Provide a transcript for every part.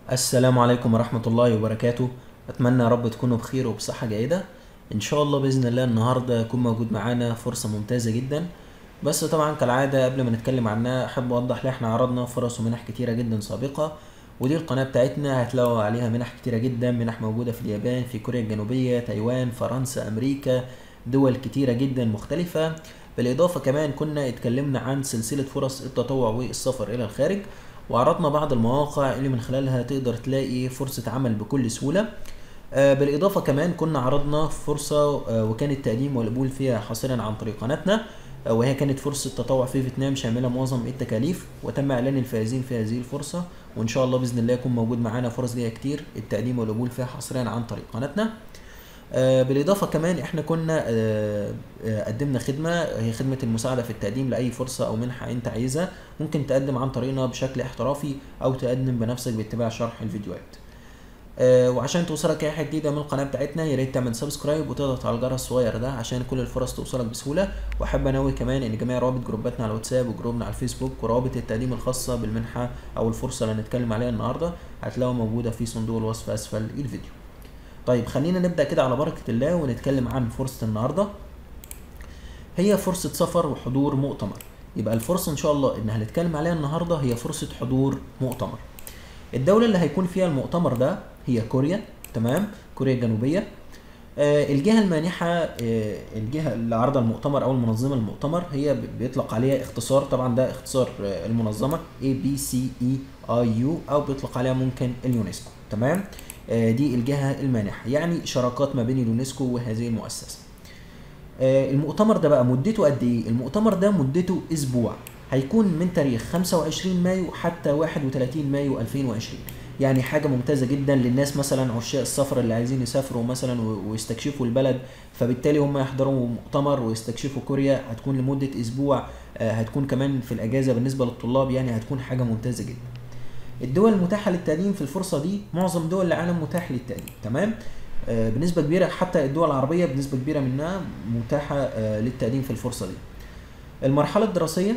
السلام عليكم ورحمة الله وبركاته أتمنى يا رب تكونوا بخير وبصحة جيدة إن شاء الله بإذن الله النهاردة يكون موجود معانا فرصة ممتازة جدا بس طبعا كالعادة قبل ما نتكلم عنها أحب أوضح ليه إحنا عرضنا فرص ومنح كتيرة جدا سابقة ودي القناة بتاعتنا هتلاقوا عليها منح كتيرة جدا منح موجودة في اليابان في كوريا الجنوبية تايوان فرنسا أمريكا دول كتيرة جدا مختلفة بالإضافة كمان كنا اتكلمنا عن سلسلة فرص التطوع والسفر إلى الخارج وعرضنا بعض المواقع اللي من خلالها تقدر تلاقي فرصة عمل بكل سهولة آه، بالإضافة كمان كنا عرضنا فرصة آه، وكان التقديم والقبول فيها حصريا عن طريق قناتنا آه، وهي كانت فرصة تطوع في فيتنام شاملة معظم التكاليف وتم إعلان الفائزين في هذه الفرصة وإن شاء الله بإذن الله يكون موجود معانا فرص جاية كتير التقديم والقبول فيها حصريا عن طريق قناتنا آه، بالإضافة كمان إحنا كنا آه، آه، قدمنا خدمة هي خدمة المساعدة في التقديم لأي فرصة أو منحة أنت عايزها ممكن تقدم عن طريقنا بشكل احترافي أو تقدم بنفسك باتباع شرح الفيديوهات آه، وعشان توصلك اي حاجه جديده من القناه بتاعتنا يا ريت تعمل سبسكرايب وتضغط على الجرس الصغير ده عشان كل الفرص توصلك بسهوله واحب انوه كمان ان جميع روابط جروباتنا على الواتساب وجروبنا على الفيسبوك وروابط التقديم الخاصه بالمنحه او الفرصه اللي هنتكلم عليها النهارده هتلاقوها موجوده في صندوق الوصف اسفل الفيديو طيب خلينا نبدا كده على بركه الله ونتكلم عن فرصه النهارده هي فرصه سفر وحضور مؤتمر يبقى الفرصه ان شاء الله ان هنتكلم عليها النهارده هي فرصه حضور مؤتمر الدولة اللي هيكون فيها المؤتمر ده هي كوريا تمام كوريا الجنوبية آه الجهة المانحة آه الجهة اللي عارضة المؤتمر أو المنظمة المؤتمر هي ب- بيطلق عليها اختصار طبعا ده اختصار آه المنظمة A B C E I U أو بيطلق عليها ممكن اليونسكو تمام آه دي الجهة المانحة يعني شراكات ما بين اليونسكو وهذه المؤسسة آه، المؤتمر ده بقى مدته قد ايه؟ المؤتمر ده مدته اسبوع هيكون من تاريخ 25 مايو حتى 31 مايو 2020 يعني حاجة ممتازة جدا للناس مثلا عشاق السفر اللي عايزين يسافروا مثلا و- ويستكشفوا البلد فبالتالي هم يحضروا مؤتمر ويستكشفوا كوريا هتكون لمدة اسبوع آه، هتكون كمان في الاجازة بالنسبة للطلاب يعني هتكون حاجة ممتازة جدا الدول المتاحة للتقديم في الفرصة دي معظم دول العالم متاح للتقديم تمام آه، بنسبة كبيرة حتى الدول العربية بنسبة كبيرة منها متاحة آه، للتقديم في الفرصة دي المرحلة الدراسية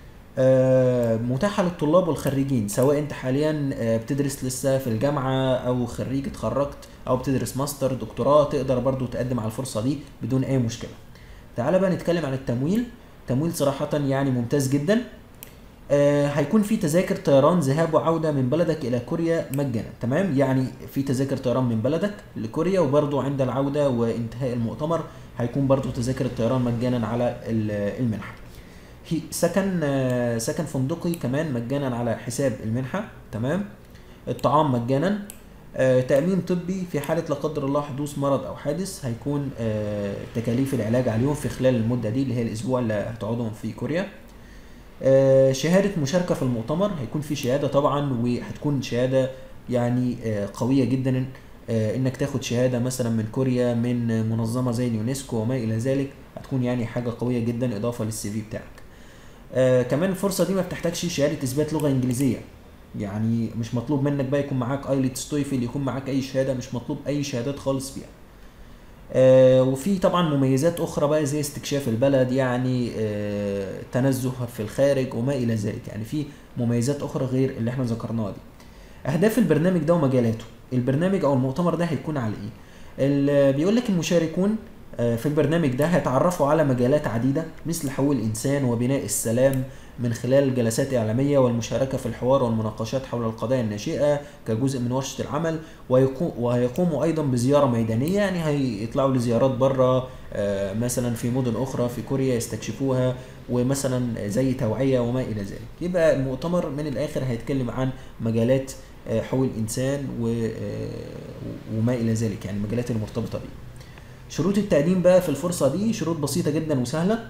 آه، متاحة للطلاب والخريجين سواء انت حاليا آه، بتدرس لسه في الجامعة او خريج اتخرجت او بتدرس ماستر دكتوراه تقدر برضو تقدم على الفرصة دي بدون اي مشكلة تعال بقى نتكلم عن التمويل تمويل صراحة يعني ممتاز جدا آه، هيكون في تذاكر طيران ذهاب وعودة من بلدك إلى كوريا مجانا تمام يعني في تذاكر طيران من بلدك لكوريا وبرضو عند العودة وانتهاء المؤتمر هيكون برضو تذاكر الطيران مجانا على ال- المنحة هي سكن آه، سكن فندقي كمان مجانا على حساب المنحة تمام الطعام مجانا آه، تأمين طبي في حالة لا قدر الله حدوث مرض أو حادث هيكون آه، تكاليف العلاج عليهم في خلال المدة دي اللي هي الأسبوع اللي هتقعدهم في كوريا آه، شهادة مشاركة في المؤتمر هيكون في شهادة طبعا وهتكون شهادة يعني آه، قوية جدا آه، انك تاخد شهادة مثلا من كوريا من منظمة زي اليونسكو وما الى ذلك هتكون يعني حاجة قوية جدا اضافة للسي في بتاعك آه، كمان الفرصة دي ما بتحتاجش شهادة اثبات لغة انجليزية يعني مش مطلوب منك بقى يكون معاك ايلتس تويفل يكون معاك اي شهادة مش مطلوب اي شهادات خالص فيها آه، وفي طبعا مميزات اخرى بقى زي استكشاف البلد يعني آه، تنزه في الخارج وما الى ذلك يعني في مميزات اخرى غير اللي احنا ذكرناها دي اهداف البرنامج ده ومجالاته البرنامج او المؤتمر ده هيكون على ايه ال- بيقول لك المشاركون آه، في البرنامج ده هيتعرفوا على مجالات عديدة مثل حقوق الإنسان وبناء السلام من خلال جلسات إعلامية والمشاركة في الحوار والمناقشات حول القضايا الناشئة كجزء من ورشة العمل ويقو- وهيقوموا أيضا بزيارة ميدانية يعني هيطلعوا لزيارات بره آه، مثلا في مدن أخرى في كوريا يستكشفوها ومثلا زي توعية وما إلى ذلك يبقى المؤتمر من الآخر هيتكلم عن مجالات آه، حقوق الإنسان و- آه، وما إلى ذلك يعني المجالات المرتبطة بيه شروط التقديم بقى في الفرصة دي شروط بسيطة جدا وسهلة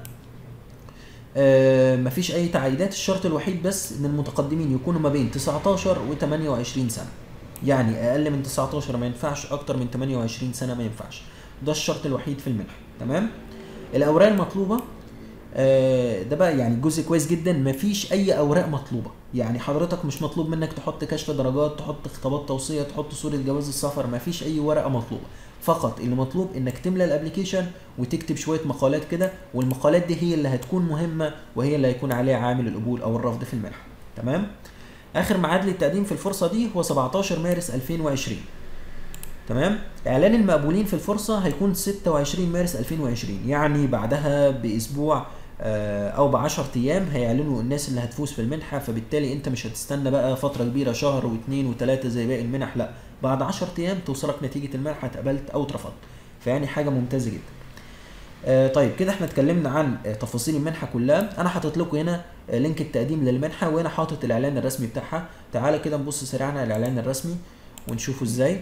آه مفيش أي تعقيدات الشرط الوحيد بس إن المتقدمين يكونوا ما بين 19 و 28 سنة يعني أقل من 19 ما ينفعش أكتر من 28 سنة ما ينفعش ده الشرط الوحيد في المنحة تمام الأوراق المطلوبة آه، ده بقى يعني جزء كويس جدا مفيش اي اوراق مطلوبه يعني حضرتك مش مطلوب منك تحط كشف درجات تحط خطابات توصيه تحط صوره جواز السفر مفيش اي ورقه مطلوبه فقط اللي مطلوب انك تملى الابلكيشن وتكتب شويه مقالات كده والمقالات دي هي اللي هتكون مهمه وهي اللي هيكون عليها عامل القبول او الرفض في المنحه تمام اخر ميعاد للتقديم في الفرصه دي هو 17 مارس 2020 تمام اعلان المقبولين في الفرصه هيكون 26 مارس 2020 يعني بعدها باسبوع آه، او ب 10 ايام هيعلنوا الناس اللي هتفوز في المنحه فبالتالي انت مش هتستنى بقى فتره كبيره شهر واثنين وثلاثه زي باقي المنح لا بعد 10 ايام توصلك نتيجه المنحه اتقبلت او اترفضت فيعني حاجه ممتازه جدا آه، طيب كده احنا اتكلمنا عن آه، تفاصيل المنحه كلها انا حاطط لكم هنا آه، لينك التقديم للمنحه وهنا حاطط الاعلان الرسمي بتاعها تعالى كده نبص سريعا على الاعلان الرسمي ونشوفه ازاي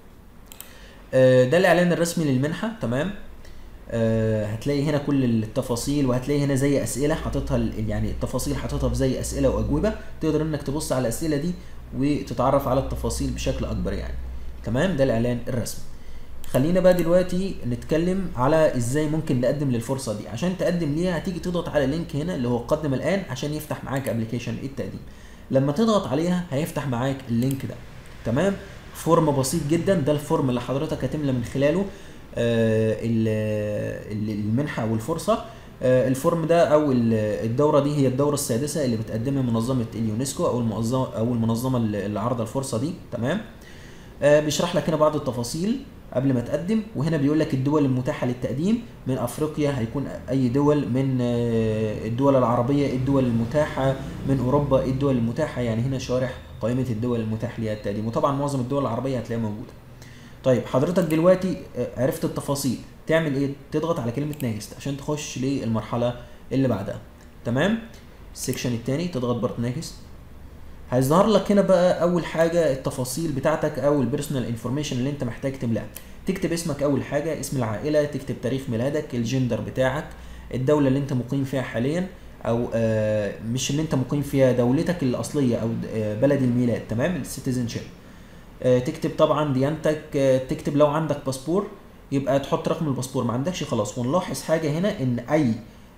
آه، ده الاعلان الرسمي للمنحه تمام آه، هتلاقي هنا كل التفاصيل وهتلاقي هنا زي اسئله حاططها ال- يعني التفاصيل حاططها في زي اسئله واجوبه تقدر انك تبص على الاسئله دي وتتعرف على التفاصيل بشكل اكبر يعني تمام ده الاعلان الرسمي خلينا بقى دلوقتي نتكلم على ازاي ممكن نقدم للفرصه دي عشان تقدم ليها هتيجي تضغط على اللينك هنا اللي هو قدم الان عشان يفتح معاك ابلكيشن التقديم لما تضغط عليها هيفتح معاك اللينك ده تمام فورم بسيط جدا ده الفورم اللي حضرتك هتملى من خلاله آه، ال- ال- المنحه والفرصه آه، الفورم ده او ال- الدوره دي هي الدوره السادسه اللي بتقدمها منظمه اليونسكو او المنظمه او المنظمه اللي اللي عارضه الفرصه دي تمام آه، بيشرح لك هنا بعض التفاصيل قبل ما تقدم وهنا بيقول لك الدول المتاحه للتقديم من افريقيا هيكون اي دول من آه، الدول العربيه إيه الدول المتاحه من اوروبا إيه الدول المتاحه يعني هنا شارح قائمه الدول المتاح ليها التقديم وطبعا معظم الدول العربيه هتلاقيها موجوده طيب حضرتك دلوقتي آه، عرفت التفاصيل تعمل ايه تضغط على كلمه نيكست عشان تخش للمرحله اللي بعدها تمام السكشن الثاني تضغط برضه نيكست هيظهر لك هنا بقى اول حاجه التفاصيل بتاعتك او البيرسونال انفورميشن اللي انت محتاج تملاها تكتب اسمك اول حاجه اسم العائله تكتب تاريخ ميلادك الجندر بتاعك الدوله اللي انت مقيم فيها حاليا او آه مش اللي انت مقيم فيها دولتك الاصليه او آه بلد الميلاد تمام السيتيزن شيب آه تكتب طبعا ديانتك آه تكتب لو عندك باسبور يبقى تحط رقم الباسبور ما عندكش خلاص ونلاحظ حاجه هنا ان اي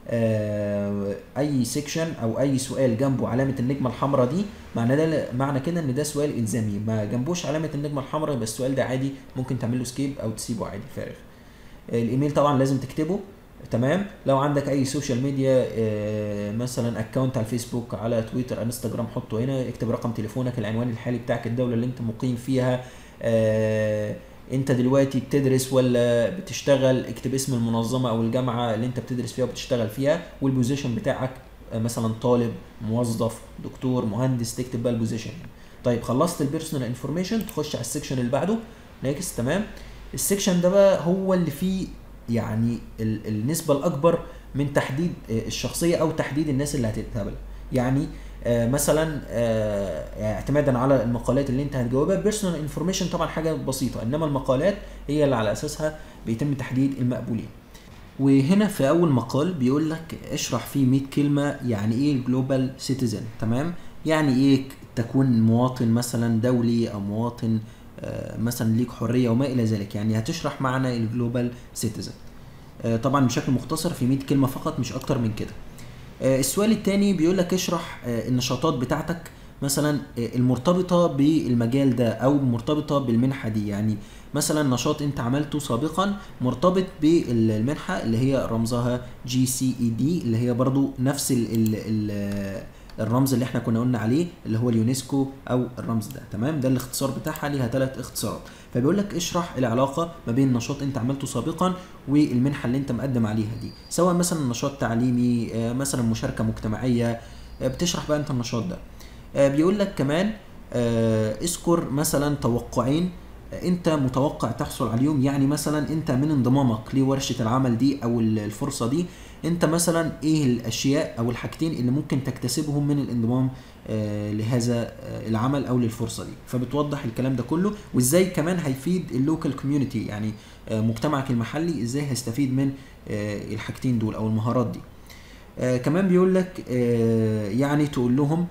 آه، اي سيكشن او اي سؤال جنبه علامه النجمه الحمراء دي معنى ده معنى كده ان ده سؤال الزامي ما جنبوش علامه النجمه الحمراء يبقى السؤال ده عادي ممكن تعمل له سكيب او تسيبه عادي فارغ آه، الايميل طبعا لازم تكتبه تمام لو عندك اي سوشيال ميديا آه، مثلا اكونت على الفيسبوك على تويتر انستجرام حطه هنا اكتب رقم تليفونك العنوان الحالي بتاعك الدوله اللي انت مقيم فيها آه، انت دلوقتي بتدرس ولا بتشتغل اكتب اسم المنظمه او الجامعه اللي انت بتدرس فيها وبتشتغل فيها والبوزيشن بتاعك آه، مثلا طالب موظف دكتور مهندس تكتب بقى البوزيشن طيب خلصت البيرسونال انفورميشن تخش على السكشن اللي بعده نيكست تمام السكشن ده بقى هو اللي فيه يعني ال- النسبه الاكبر من تحديد آه، الشخصيه او تحديد الناس اللي هتتقبل يعني آه، مثلا آه، اعتمادا على المقالات اللي انت هتجاوبها بيرسونال انفورميشن طبعا حاجه بسيطه انما المقالات هي اللي على اساسها بيتم تحديد المقبولين وهنا في اول مقال بيقول لك اشرح فيه 100 كلمه يعني ايه الجلوبال سيتيزن تمام يعني ايه تكون مواطن مثلا دولي او مواطن آه، مثلا ليك حريه وما الى ذلك يعني هتشرح معنى الجلوبال سيتيزن طبعا بشكل مختصر في 100 كلمه فقط مش اكتر من كده آه، السؤال الثاني بيقول لك اشرح آه، النشاطات بتاعتك مثلا آه، المرتبطه بالمجال ده او مرتبطه بالمنحه دي يعني مثلا نشاط انت عملته سابقا مرتبط بالمنحه اللي هي رمزها جي سي اي دي اللي هي برضو نفس ال ال ال الرمز اللي احنا كنا قلنا عليه اللي هو اليونسكو او الرمز ده تمام ده الاختصار بتاعها ليها ثلاث اختصارات فبيقول لك اشرح العلاقه ما بين نشاط انت عملته سابقا والمنحه اللي انت مقدم عليها دي سواء مثلا نشاط تعليمي آه، مثلا مشاركه مجتمعيه آه، بتشرح بقى انت النشاط ده آه، بيقول لك كمان آه، اذكر مثلا توقعين آه، انت متوقع تحصل عليهم يعني مثلا انت من انضمامك لورشه العمل دي او ال- الفرصه دي انت مثلا ايه الاشياء او الحاجتين اللي ممكن تكتسبهم من الانضمام آه، لهذا آه، العمل او للفرصه دي فبتوضح الكلام ده كله وازاي كمان هيفيد اللوكال كوميونتي يعني آه، مجتمعك المحلي ازاي هيستفيد من آه، الحاجتين دول او المهارات دي آه، كمان بيقول لك آه، يعني تقول لهم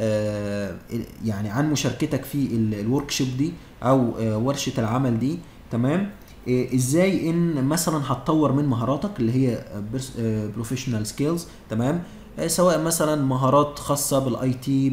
آه، يعني عن مشاركتك في الورك شوب دي او آه، ورشه العمل دي تمام آه، ازاي ان مثلا هتطور من مهاراتك اللي هي بروفيشنال سكيلز تمام آه، سواء مثلا مهارات خاصه بالاي تي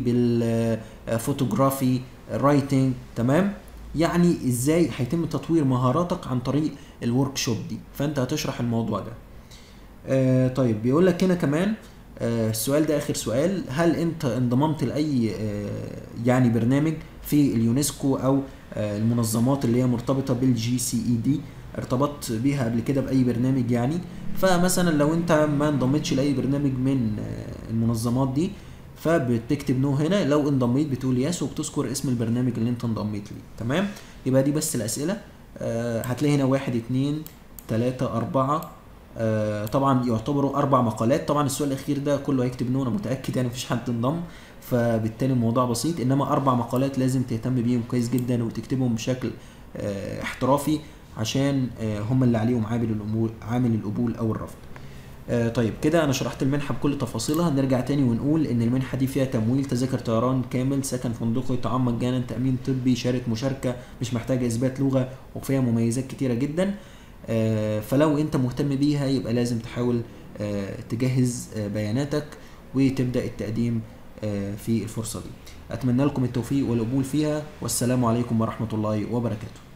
بالفوتوغرافي رايتنج تمام يعني ازاي هيتم تطوير مهاراتك عن طريق الورك شوب دي فانت هتشرح الموضوع ده آه طيب بيقول لك هنا كمان آه، السؤال ده اخر سؤال هل انت انضممت لاي آه، يعني برنامج في اليونسكو او آه، المنظمات اللي هي مرتبطه بالجي سي اي دي ارتبطت بيها قبل كده باي برنامج يعني فمثلا لو انت ما انضمتش لاي برنامج من آه، المنظمات دي فبتكتب نو هنا لو انضميت بتقول يس وبتذكر اسم البرنامج اللي انت انضميت ليه تمام يبقى دي بس الاسئله آه، هتلاقي هنا واحد اتنين تلاتة أربعة آه، طبعا يعتبروا أربع مقالات طبعا السؤال الأخير ده كله هيكتب نو أنا متأكد يعني مفيش حد انضم فبالتالي الموضوع بسيط إنما أربع مقالات لازم تهتم بيهم كويس جدا وتكتبهم بشكل آه، احترافي عشان آه، هم اللي عليهم عامل الأمور عامل القبول أو الرفض آه، طيب كده انا شرحت المنحه بكل تفاصيلها نرجع تاني ونقول ان المنحه دي فيها تمويل تذاكر طيران كامل سكن فندقي طعام مجانا تامين طبي شهاده مشاركه مش محتاجه اثبات لغه وفيها مميزات كتيره جدا آه، فلو انت مهتم بيها يبقى لازم تحاول آه، تجهز آه، بياناتك وتبدا التقديم آه، في الفرصه دي اتمنى لكم التوفيق والقبول فيها والسلام عليكم ورحمه الله وبركاته